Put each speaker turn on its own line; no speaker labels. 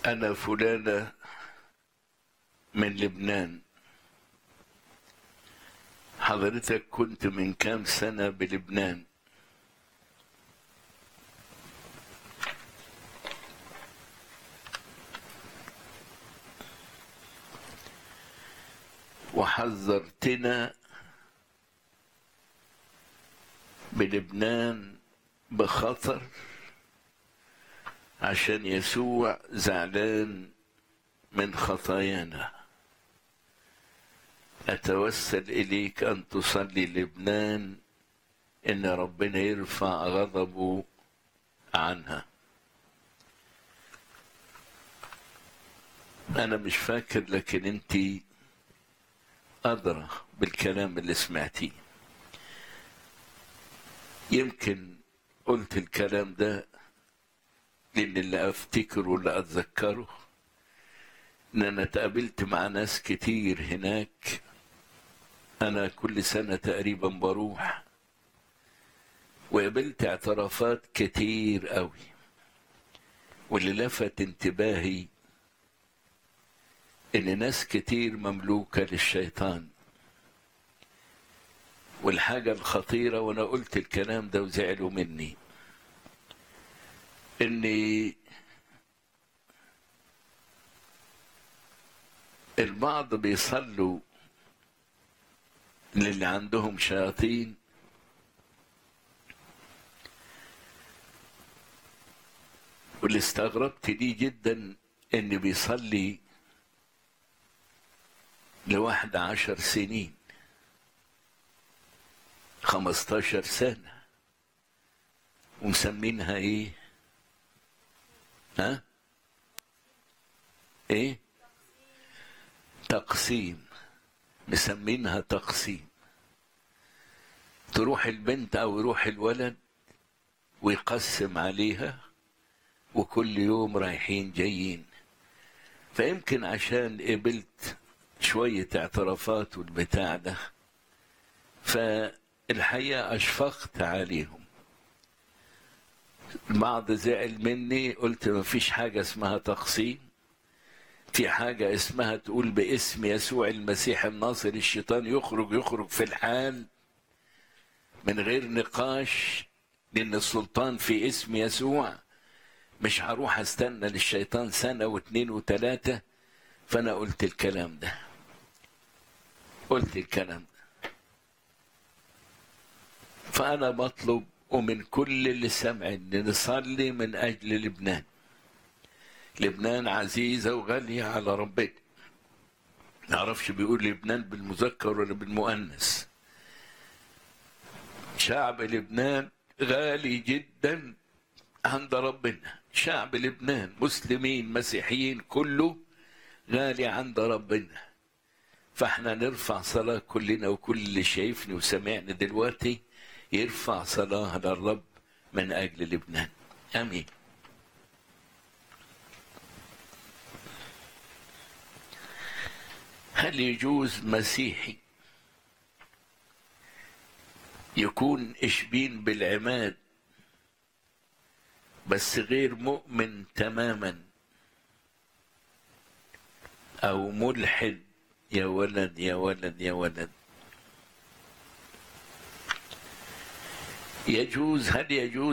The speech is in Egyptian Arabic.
أنا فلانة من لبنان حضرتك كنت من كام سنة بلبنان وحذرتنا بلبنان بخطر عشان يسوع زعلان من خطايانا أتوسل إليك أن تصلي لبنان إن ربنا يرفع غضبه عنها أنا مش فاكر لكن أنت أدرى بالكلام اللي سمعتيه يمكن قلت الكلام ده لأن اللي أفتكره واللي أتذكره إن أنا اتقابلت مع ناس كتير هناك أنا كل سنة تقريبا بروح وقابلت اعترافات كتير قوي واللي لفت انتباهي إن ناس كتير مملوكة للشيطان والحاجة الخطيرة وأنا قلت الكلام ده وزعلوا مني إني البعض بيصلوا للي عندهم شياطين واللي استغربت ليه جدا ان بيصلي لواحد عشر سنين خمستاشر سنة ومسمينها ايه ها ايه تقسيم مسمينها تقسيم تروح البنت او يروح الولد ويقسم عليها وكل يوم رايحين جايين فيمكن عشان قبلت شوية اعترافات والبتاع ده فالحقيقة أشفقت عليهم البعض زعل مني قلت ما فيش حاجة اسمها تقسيم في حاجة اسمها تقول باسم يسوع المسيح الناصر الشيطان يخرج يخرج في الحال من غير نقاش لأن السلطان في اسم يسوع مش هروح استنى للشيطان سنة واثنين وثلاثة فأنا قلت الكلام ده قلت الكلام ده فأنا بطلب ومن كل اللي سمع إن نصلي من أجل لبنان لبنان عزيزة وغالية على ربنا نعرفش بيقول لبنان بالمذكر ولا بالمؤنث شعب لبنان غالي جدا عند ربنا شعب لبنان مسلمين مسيحيين كله غالي عند ربنا فاحنا نرفع صلاة كلنا وكل اللي شايفني وسمعني دلوقتي يرفع صلاة للرب من أجل لبنان آمين هل يجوز مسيحي يكون إشبين بالعماد بس غير مؤمن تماما أو ملحد يا ولد يا ولد يا ولد يجوز هل يجوز